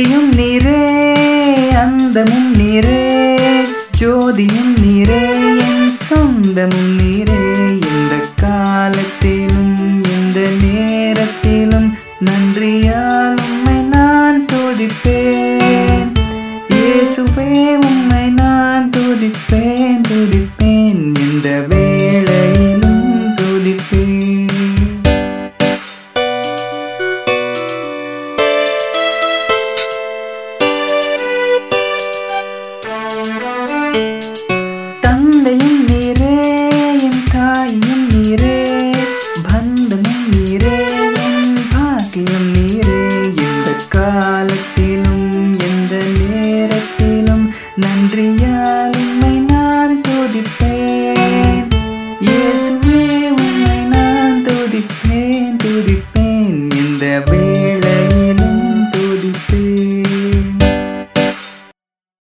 ஆதியும் நீரே அந்தமும் நீரே ஜோதியும் நீரே என் சொந்தமும் நீரே இந்த காலத்திலும் இந்த நேரத்திலும் நன்றியால் உம்மை நான் துதிப்பேன் இயேசுவே உம்மை நான் துதிப்பேன் துதிப்பேன் இந்த வேளையிலும் துதிப்பேன் தந்தையும் நீரே என் தாயும் நீரே